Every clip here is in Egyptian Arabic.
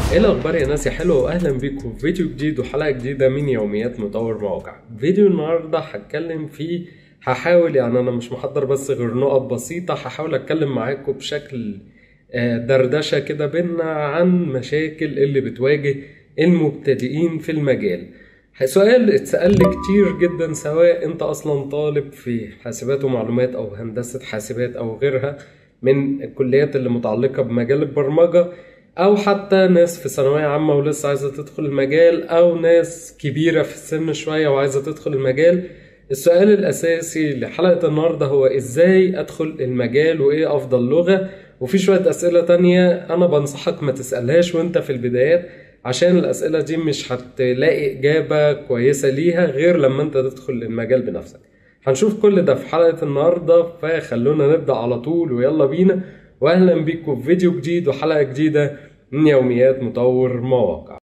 ايه الاخبار يا ناس يا حلوه واهلا بيكم في فيديو جديد وحلقه جديده من يوميات مطور مواقع فيديو النهارده هتكلم فيه هحاول يعني انا مش محضر بس غير نقط بسيطه هحاول اتكلم معاكم بشكل آه، دردشه كده بينا عن مشاكل اللي بتواجه المبتدئين في المجال سؤال اتسأل لي كتير جدا سواء انت اصلا طالب في حاسبات ومعلومات او هندسة حاسبات او غيرها من الكليات اللي متعلقة بمجال البرمجة او حتى ناس في ثانوية عامة ولسه عايزة تدخل المجال او ناس كبيرة في السن شوية وعايزة تدخل المجال السؤال الاساسي لحلقة النهاردة هو ازاي ادخل المجال وايه افضل لغة وفي شوية اسئلة تانية انا بنصحك ما تسألهاش وانت في البدايات عشان الأسئلة دي مش هتلاقي إجابة كويسة ليها غير لما أنت تدخل المجال بنفسك هنشوف كل ده في حلقة النهاردة فخلونا نبدأ على طول ويلا بينا وأهلا بيكم في فيديو جديد وحلقة جديدة من يوميات مطور مواقع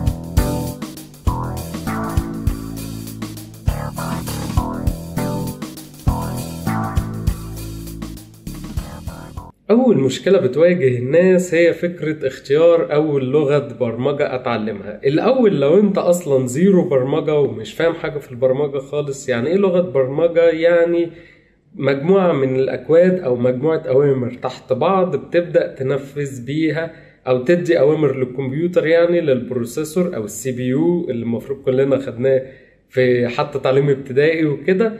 أول مشكلة بتواجه الناس هي فكرة اختيار أول لغة برمجة أتعلمها الأول لو أنت أصلا زيرو برمجة ومش فاهم حاجة في البرمجة خالص يعني إيه لغة برمجة يعني مجموعة من الأكواد أو مجموعة أوامر تحت بعض بتبدأ تنفذ بيها أو تدي أوامر للكمبيوتر يعني للبروسيسور أو السي بي يو اللي المفروض كلنا خدناه في حتى تعليم ابتدائي وكده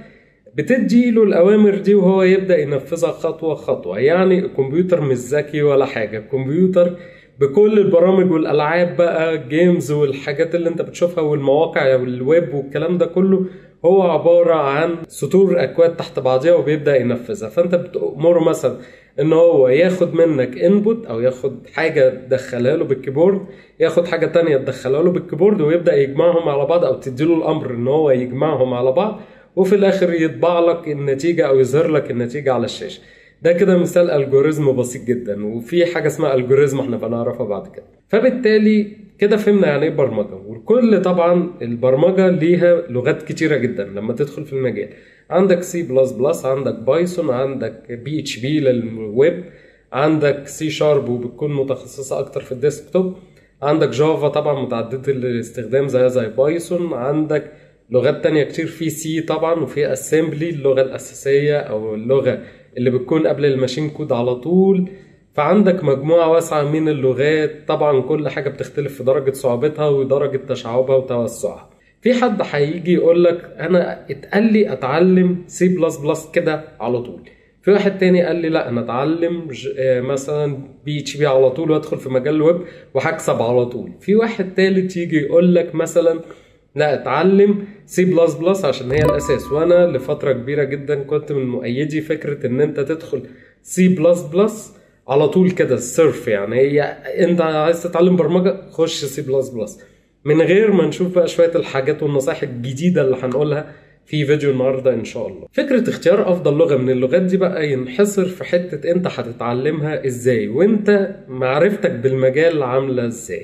بتدي له الأوامر دي وهو يبدأ ينفذها خطوة خطوة يعني الكمبيوتر مش ذكي ولا حاجة الكمبيوتر بكل البرامج والألعاب بقى جيمز والحاجات اللي انت بتشوفها والمواقع والويب والكلام ده كله هو عبارة عن سطور أكواد تحت بعضها وبيبدأ ينفذها فانت بتأمره مثلا ان هو ياخد منك انبوت او ياخد حاجة تدخلها له بالكيبورد ياخد حاجة تانية تدخلها له بالكيبورد ويبدأ يجمعهم على بعض او تديله الامر ان هو يجمعهم على بعض وفي الاخر يطبع لك النتيجه او يظهر لك النتيجه على الشاشه ده كده مثال الجوريزم بسيط جدا وفي حاجه اسمها الجوريزم احنا بنعرفها بعد كده فبالتالي كده فهمنا يعني ايه برمجه والكل طبعا البرمجه ليها لغات كتيره جدا لما تدخل في المجال عندك سي بلس بلس عندك بايثون عندك بي اتش بي للويب عندك سي شارب وبتكون متخصصه اكتر في الديسكتوب عندك جافا طبعا متعدده الاستخدام زي زي بايثون عندك لغات تانية كتير في سي طبعا وفي اسمبلي اللغة الأساسية أو اللغة اللي بتكون قبل الماشين كود على طول فعندك مجموعة واسعة من اللغات طبعا كل حاجة بتختلف في درجة صعوبتها ودرجة تشعبها وتوسعها في حد هيجي يقول لك انا اتقال لي اتعلم سي بلس بلس كده على طول في واحد تاني قال لي لا انا اتعلم مثلا بي اتش بي على طول وادخل في مجال الويب وهكسب على طول في واحد تالت يجي يقول لك مثلا لا اتعلم سي بلس بلس عشان هي الاساس وانا لفتره كبيره جدا كنت من مؤيدي فكره ان انت تدخل سي بلس بلس على طول كده السيرف يعني هي انت عايز تتعلم برمجه خش سي بلس بلس من غير ما نشوف بقى شويه الحاجات والنصائح الجديده اللي هنقولها في فيديو النهارده ان شاء الله فكره اختيار افضل لغه من اللغات دي بقى ينحصر في حته انت هتتعلمها ازاي وانت معرفتك بالمجال عامله ازاي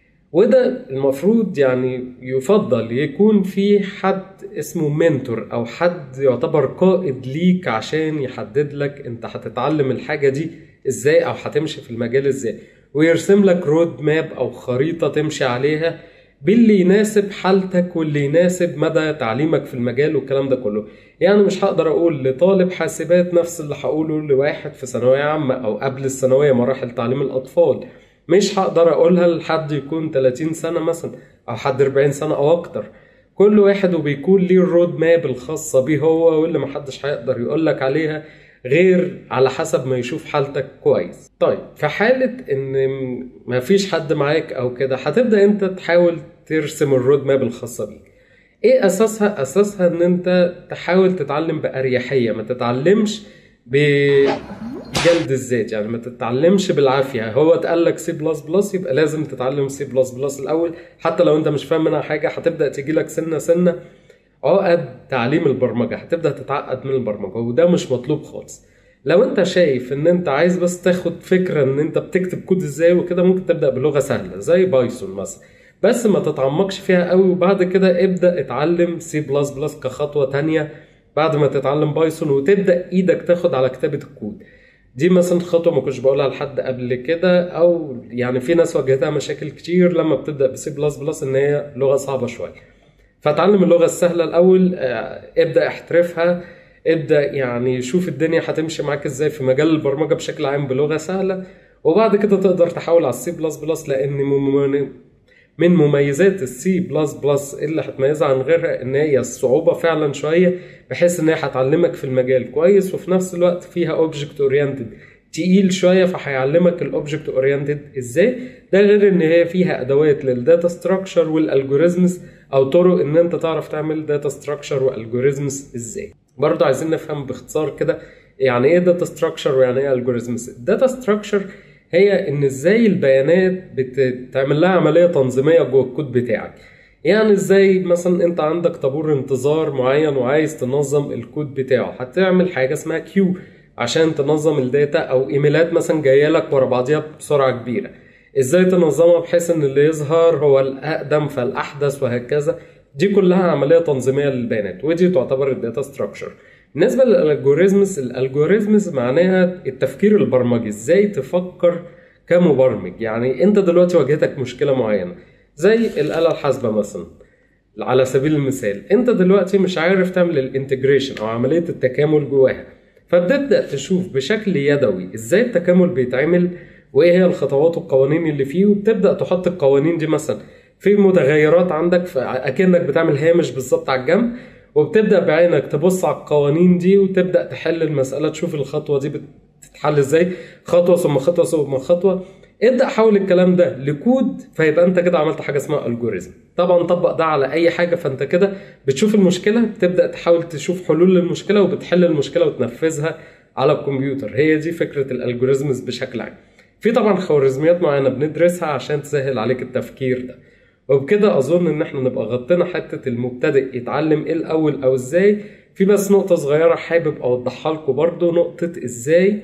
وده المفروض يعني يفضل يكون في حد اسمه منتور او حد يعتبر قائد ليك عشان يحدد لك انت هتتعلم الحاجة دي ازاي او هتمشي في المجال ازاي ويرسم لك رود ماب او خريطة تمشي عليها باللي يناسب حالتك واللي يناسب مدى تعليمك في المجال والكلام ده كله يعني مش هقدر اقول لطالب حاسبات نفس اللي هقوله لواحد في ثانوية عامة او قبل الثانوية مراحل تعليم الاطفال مش هقدر اقولها لحد يكون 30 سنه مثلا او حد 40 سنه او اكتر كل واحد وبيكون ليه الرود ماب الخاصه بيه هو واللي محدش هيقدر يقول لك عليها غير على حسب ما يشوف حالتك كويس طيب في حالة ان مفيش حد معاك او كده هتبدأ انت تحاول ترسم الرود ماب الخاصة بيك ايه اساسها اساسها ان انت تحاول تتعلم باريحية ما تتعلمش بجلد الذات يعني ما تتعلمش بالعافيه هو اتقال لك سي بلس بلس يبقى لازم تتعلم سي بلس بلس الاول حتى لو انت مش فاهم منها حاجه هتبدا تيجي لك سنه سنه عقد تعليم البرمجه هتبدا تتعقد من البرمجه وده مش مطلوب خالص لو انت شايف ان انت عايز بس تاخد فكره ان انت بتكتب كود ازاي وكده ممكن تبدا بلغه سهله زي بايثون مثلا بس ما تتعمقش فيها قوي وبعد كده ابدا اتعلم سي بلس بلس كخطوه تانية بعد ما تتعلم بايثون وتبدا ايدك تاخد على كتابه الكود دي مثلا خطوه ما كنتش بقولها لحد قبل كده او يعني في ناس واجهتها مشاكل كتير لما بتبدا بسي بلس بلس ان هي لغه صعبه شويه فتعلم اللغه السهله الاول آه، ابدا احترفها ابدا يعني شوف الدنيا هتمشي معاك ازاي في مجال البرمجه بشكل عام بلغه سهله وبعد كده تقدر تحول على السي بلس بلس لان مم- من مميزات السي بلس بلس اللي هتميزها عن غيرها ان هي الصعوبه فعلا شويه بحيث ان هي هتعلمك في المجال كويس وفي نفس الوقت فيها اوبجكت اورينتد تقيل شويه فهيعلمك الاوبجكت اورينتد ازاي ده غير ان هي فيها ادوات للداتا ستراكشر والالجوريزمز او طرق ان انت تعرف تعمل داتا ستراكشر والجوريزمز ازاي برضه عايزين نفهم باختصار كده يعني ايه داتا ستراكشر ويعني ايه الجوريزمز الداتا ستراكشر هي ان ازاي البيانات بتعمل لها عمليه تنظيميه جوه الكود بتاعك يعني ازاي مثلا انت عندك طابور انتظار معين وعايز تنظم الكود بتاعه هتعمل حاجه اسمها كيو عشان تنظم الداتا او ايميلات مثلا جايه لك ورا بعضيها بسرعه كبيره ازاي تنظمها بحيث ان اللي يظهر هو الاقدم فالاحدث وهكذا دي كلها عمليه تنظيميه للبيانات ودي تعتبر الداتا ستراكشر بالنسبه للالجوريزمز الالجوريزمز معناها التفكير البرمجي ازاي تفكر كمبرمج يعني انت دلوقتي واجهتك مشكله معينه زي الاله الحاسبه مثلا على سبيل المثال انت دلوقتي مش عارف تعمل الانتجريشن او عمليه التكامل جواها فبتبدا تشوف بشكل يدوي ازاي التكامل بيتعمل وايه هي الخطوات والقوانين اللي فيه وبتبدا تحط القوانين دي مثلا في متغيرات عندك اكنك بتعمل هامش بالظبط على الجنب وبتبدا بعينك تبص على القوانين دي وتبدا تحل المساله تشوف الخطوه دي بتتحل ازاي خطوه ثم خطوه ثم خطوه ابدا حول الكلام ده لكود فيبقى انت كده عملت حاجه اسمها الجوريزم طبعا طبق ده على اي حاجه فانت كده بتشوف المشكله بتبدا تحاول تشوف حلول للمشكله وبتحل المشكله وتنفذها على الكمبيوتر هي دي فكره الالجوريزمز بشكل عام في طبعا خوارزميات معينه بندرسها عشان تسهل عليك التفكير ده وبكده اظن ان احنا نبقى غطينا حته المبتدئ يتعلم ايه الاول او ازاي في بس نقطه صغيره حابب اوضحها لكم برضو نقطه ازاي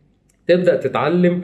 تبدا تتعلم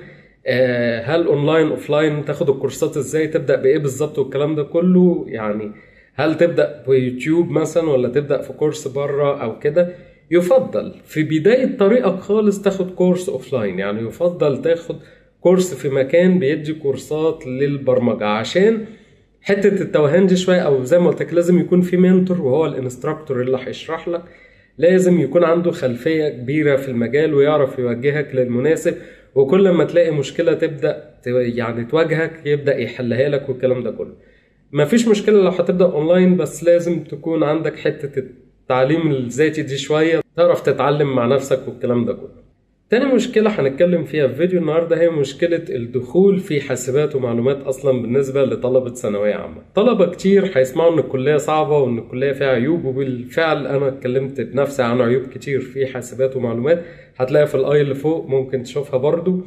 هل اونلاين اوفلاين تاخد الكورسات ازاي تبدا بايه بالظبط والكلام ده كله يعني هل تبدا بيوتيوب مثلا ولا تبدا في كورس بره او كده يفضل في بدايه طريقك خالص تاخد كورس اوفلاين يعني يفضل تاخد كورس في مكان بيدي كورسات للبرمجه عشان حته التوهان دي شويه او زي ما قلت لك لازم يكون في منتور وهو الانستراكتور اللي هيشرح لك لازم يكون عنده خلفيه كبيره في المجال ويعرف يوجهك للمناسب وكل ما تلاقي مشكله تبدا يعني تواجهك يبدا يحلها لك والكلام ده كله مفيش مشكله لو هتبدا اونلاين بس لازم تكون عندك حته التعليم الذاتي دي شويه تعرف تتعلم مع نفسك والكلام ده كله تاني مشكلة هنتكلم فيها في فيديو النهاردة هي مشكلة الدخول في حاسبات ومعلومات أصلا بالنسبة لطلبة ثانوية عامة طلبة كتير هيسمعوا إن الكلية صعبة وإن الكلية فيها عيوب وبالفعل أنا اتكلمت بنفسي عن عيوب كتير في حاسبات ومعلومات هتلاقيها في الآي اللي فوق ممكن تشوفها برضو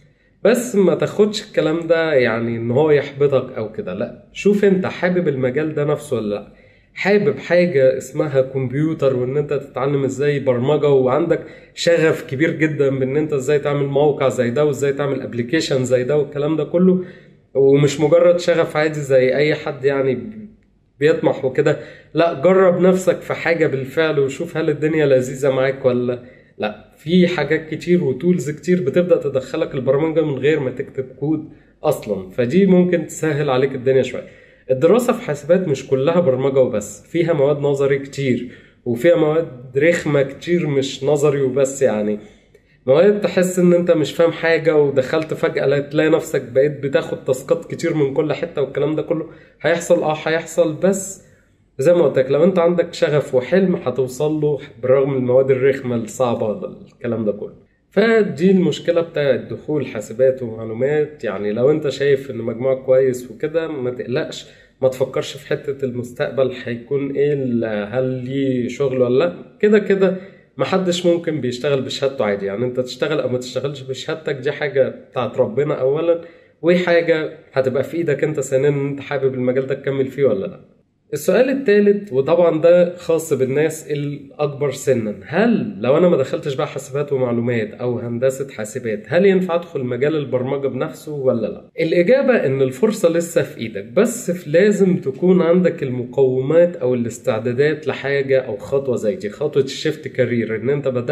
بس ما تاخدش الكلام ده يعني إن هو يحبطك أو كده لأ شوف أنت حابب المجال ده نفسه ولا لأ حابب حاجة اسمها كمبيوتر وان انت تتعلم ازاي برمجة وعندك شغف كبير جدا بان انت ازاي تعمل موقع زي ده وازاي تعمل ابلكيشن زي ده والكلام ده كله ومش مجرد شغف عادي زي اي حد يعني بيطمح وكده لا جرب نفسك في حاجة بالفعل وشوف هل الدنيا لذيذة معاك ولا لا في حاجات كتير وتولز كتير بتبدأ تدخلك البرمجة من غير ما تكتب كود اصلا فدي ممكن تسهل عليك الدنيا شوية الدراسة في حاسبات مش كلها برمجة وبس فيها مواد نظري كتير وفيها مواد رخمة كتير مش نظري وبس يعني مواد تحس ان انت مش فاهم حاجة ودخلت فجأة تلاقي نفسك بقيت بتاخد تاسكات كتير من كل حتة والكلام ده كله هيحصل اه هيحصل بس زي ما قلت لك لو انت عندك شغف وحلم هتوصل له بالرغم من المواد الرخمة الصعبة الكلام ده كله فدي المشكله بتاعت دخول حاسبات ومعلومات يعني لو انت شايف ان مجموعك كويس وكده ما تقلقش ما تفكرش في حته المستقبل هيكون ايه هل ليه شغل ولا لا كده كده محدش ممكن بيشتغل بشهادته عادي يعني انت تشتغل او ما تشتغلش بشهادتك دي حاجه بتاعت ربنا اولا وحاجه هتبقى في ايدك انت ثانيا ان انت حابب المجال ده تكمل فيه ولا لا السؤال الثالث وطبعا ده خاص بالناس الاكبر سنا هل لو انا ما دخلتش بقى حاسبات ومعلومات او هندسه حاسبات هل ينفع ادخل مجال البرمجه بنفسه ولا لا الاجابه ان الفرصه لسه في ايدك بس لازم تكون عندك المقومات او الاستعدادات لحاجه او خطوه زي دي خطوه الشيفت كارير ان انت بدات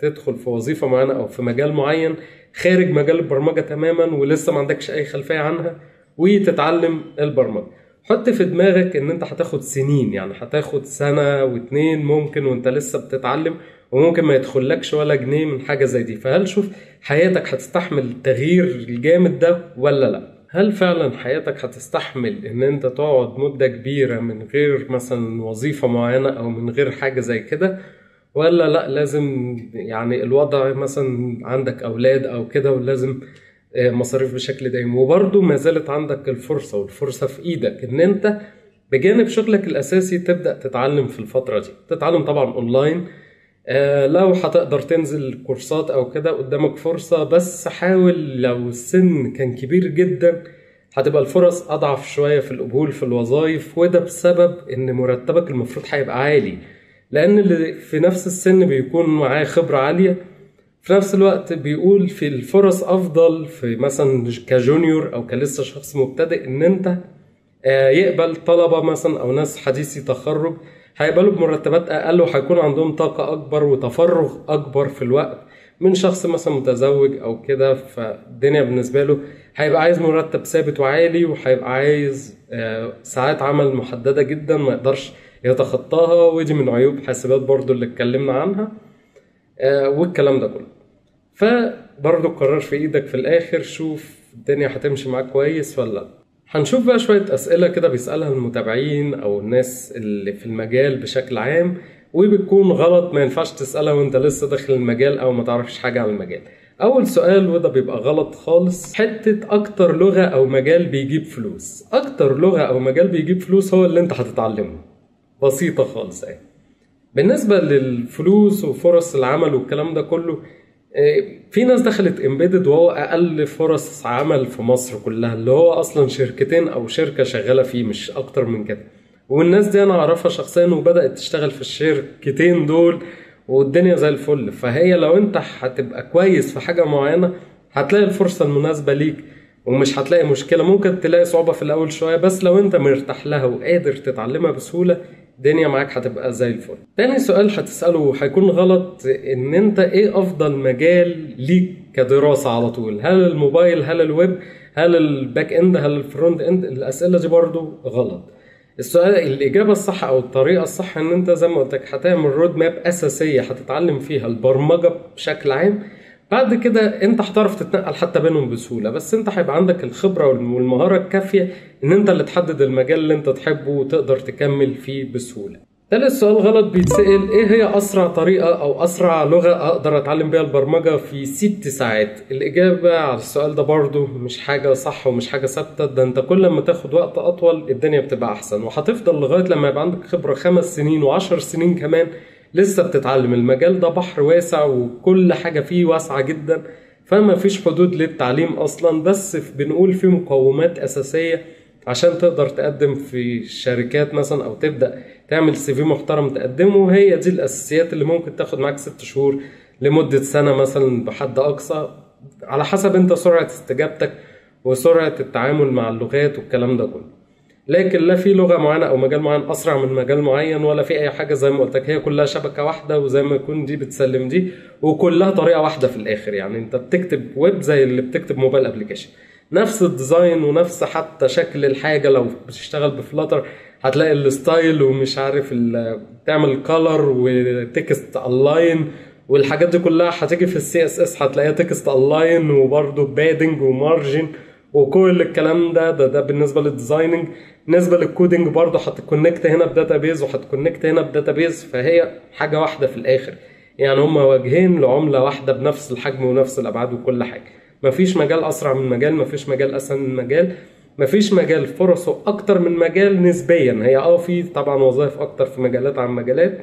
تدخل في وظيفه معينه او في مجال معين خارج مجال البرمجه تماما ولسه ما عندكش اي خلفيه عنها وتتعلم البرمجه حط في دماغك ان انت هتاخد سنين يعني هتاخد سنه واتنين ممكن وانت لسه بتتعلم وممكن ما يدخلكش ولا جنيه من حاجه زي دي فهل شوف حياتك هتستحمل التغيير الجامد ده ولا لا هل فعلا حياتك هتستحمل ان انت تقعد مدة كبيرة من غير مثلا وظيفة معينة او من غير حاجة زي كده ولا لا لازم يعني الوضع مثلا عندك اولاد او كده ولازم مصاريف بشكل دائم وبرضه ما زالت عندك الفرصة والفرصة في ايدك ان انت بجانب شغلك الاساسي تبدأ تتعلم في الفترة دي تتعلم طبعا اونلاين آه لو هتقدر تنزل كورسات او كده قدامك فرصة بس حاول لو السن كان كبير جدا هتبقى الفرص اضعف شوية في القبول في الوظائف وده بسبب ان مرتبك المفروض هيبقى عالي لان اللي في نفس السن بيكون معاه خبرة عالية في نفس الوقت بيقول في الفرص افضل في مثلا كجونيور او كلسه شخص مبتدئ ان انت آه يقبل طلبة مثلا او ناس حديثي تخرج هيقبلوا بمرتبات اقل وهيكون عندهم طاقه اكبر وتفرغ اكبر في الوقت من شخص مثلا متزوج او كده فالدنيا بالنسبه له هيبقى عايز مرتب ثابت وعالي وهيبقى عايز ساعات عمل محدده جدا ما يقدرش يتخطاها ودي من عيوب حاسبات برضو اللي اتكلمنا عنها والكلام ده كله فبرضو القرار في ايدك في الاخر شوف الدنيا هتمشي معاك كويس ولا لا هنشوف بقى شوية أسئلة كده بيسألها المتابعين أو الناس اللي في المجال بشكل عام وبتكون غلط ما ينفعش تسألها وأنت لسه داخل المجال أو ما تعرفش حاجة عن المجال أول سؤال وده بيبقى غلط خالص حتة أكتر لغة أو مجال بيجيب فلوس أكتر لغة أو مجال بيجيب فلوس هو اللي أنت هتتعلمه بسيطة خالص يعني بالنسبة للفلوس وفرص العمل والكلام ده كله في ناس دخلت امبيدد وهو اقل فرص عمل في مصر كلها اللي هو اصلا شركتين او شركه شغاله فيه مش اكتر من كده والناس دي انا اعرفها شخصيا وبدات تشتغل في الشركتين دول والدنيا زي الفل فهي لو انت هتبقى كويس في حاجه معينه هتلاقي الفرصه المناسبه ليك ومش هتلاقي مشكله ممكن تلاقي صعوبه في الاول شويه بس لو انت مرتاح لها وقادر تتعلمها بسهوله الدنيا معاك هتبقى زي الفل تاني سؤال هتسأله هيكون غلط ان انت ايه افضل مجال ليك كدراسة على طول هل الموبايل هل الويب هل الباك اند هل الفرونت اند الاسئلة دي برضو غلط السؤال الاجابة الصح او الطريقة الصح ان انت زي ما قلت لك هتعمل رود ماب اساسية هتتعلم فيها البرمجة بشكل عام بعد كده انت هتعرف تتنقل حتى بينهم بسهوله بس انت هيبقى عندك الخبره والمهاره الكافيه ان انت اللي تحدد المجال اللي انت تحبه وتقدر تكمل فيه بسهوله تالت سؤال غلط بيتسأل ايه هي اسرع طريقه او اسرع لغه اقدر اتعلم بيها البرمجه في ست ساعات الاجابه على السؤال ده برضو مش حاجه صح ومش حاجه ثابته ده انت كل ما تاخد وقت اطول الدنيا بتبقى احسن وهتفضل لغايه لما يبقى عندك خبره خمس سنين وعشر سنين كمان لسه بتتعلم المجال ده بحر واسع وكل حاجة فيه واسعة جدا فما فيش حدود للتعليم أصلا بس بنقول فيه مقومات أساسية عشان تقدر تقدم في الشركات مثلا أو تبدأ تعمل سي في محترم تقدمه هي دي الأساسيات اللي ممكن تاخد معاك ست شهور لمدة سنة مثلا بحد أقصى على حسب أنت سرعة استجابتك وسرعة التعامل مع اللغات والكلام ده كله لكن لا في لغه معينه او مجال معين اسرع من مجال معين ولا في اي حاجه زي ما قلت لك هي كلها شبكه واحده وزي ما يكون دي بتسلم دي وكلها طريقه واحده في الاخر يعني انت بتكتب ويب زي اللي بتكتب موبايل ابلكيشن نفس الديزاين ونفس حتى شكل الحاجه لو بتشتغل بفلاتر هتلاقي الستايل ومش عارف تعمل كولر وتكست الاين والحاجات دي كلها هتيجي في السي اس اس هتلاقيها تكست الاين وبرده بادنج ومارجن وكل الكلام ده ده, ده بالنسبه للديزايننج بالنسبه للكودنج برضه هتكونكت هنا بداتابيز وهتكونكت هنا بداتابيز فهي حاجه واحده في الاخر يعني هما وجهين لعمله واحده بنفس الحجم ونفس الابعاد وكل حاجه مفيش مجال اسرع من مجال مفيش مجال اسهل من مجال مفيش مجال فرصه اكتر من مجال نسبيا هي اه في طبعا وظائف اكتر في مجالات عن مجالات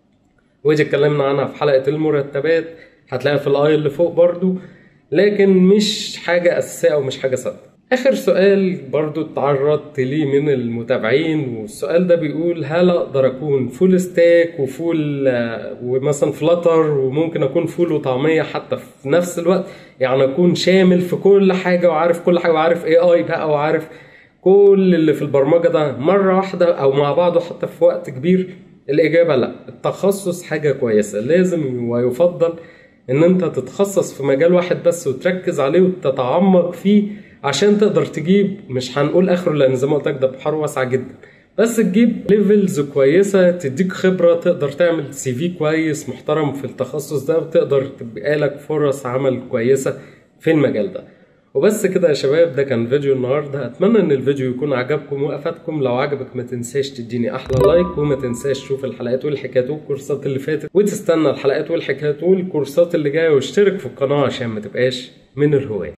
ودي اتكلمنا عنها في حلقه المرتبات هتلاقيها في الاي اللي فوق برضو لكن مش حاجة أساسية أو مش حاجة ثابتة آخر سؤال برضو اتعرضت ليه من المتابعين والسؤال ده بيقول هل أقدر أكون فول ستاك وفول ومثلا فلاتر وممكن أكون فول وطعمية حتى في نفس الوقت يعني أكون شامل في كل حاجة وعارف كل حاجة وعارف اي اي بقى وعارف كل اللي في البرمجة ده مرة واحدة أو مع بعضه حتى في وقت كبير الإجابة لا التخصص حاجة كويسة لازم ويفضل ان انت تتخصص في مجال واحد بس وتركز عليه وتتعمق فيه عشان تقدر تجيب مش هنقول اخره لان زي ما قلت لك ده بحار واسعه جدا بس تجيب ليفلز كويسه تديك خبره تقدر تعمل سي في كويس محترم في التخصص ده وتقدر تبقى لك فرص عمل كويسه في المجال ده وبس كده يا شباب ده كان فيديو النهارده اتمنى ان الفيديو يكون عجبكم وافادكم لو عجبك ما تنساش تديني احلى لايك وما تنساش تشوف الحلقات والحكايات والكورسات اللي فاتت وتستنى الحلقات والحكايات والكورسات اللي جايه واشترك في القناه عشان ما تبقاش من الهواة